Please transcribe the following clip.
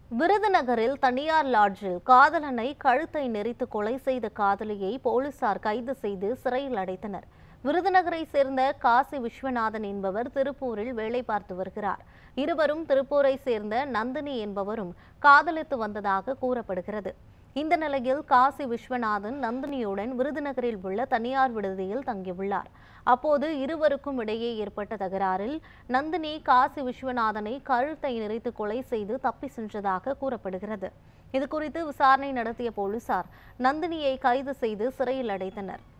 விருதுநகரில் தனியார் லாட்ஜில் காதலனை கழுத்தை நெரித்து கொலை செய்த காதலியை போலீசார் கைது செய்து சிறையில் அடைத்தனர் விருதுநகரை சேர்ந்த காசி விஸ்வநாதன் என்பவர் திருப்பூரில் வேலை பார்த்து வருகிறார் இருவரும் திருப்பூரை சேர்ந்த நந்தினி என்பவரும் காதலித்து வந்ததாக கூறப்படுகிறது இந்த நிலையில் காசி விஸ்வநாதன் நந்தினியுடன் விருதுநகரில் உள்ள தனியார் விடுதியில் தங்கியுள்ளார் அப்போது இருவருக்கும் இடையே ஏற்பட்ட தகராறில் நந்தினி காசி விஸ்வநாதனை கழுத்தை நெரித்து கொலை செய்து தப்பி சென்றதாக கூறப்படுகிறது இதுகுறித்து விசாரணை நடத்திய போலீசார் நந்தினியை கைது செய்து சிறையில் அடைத்தனர்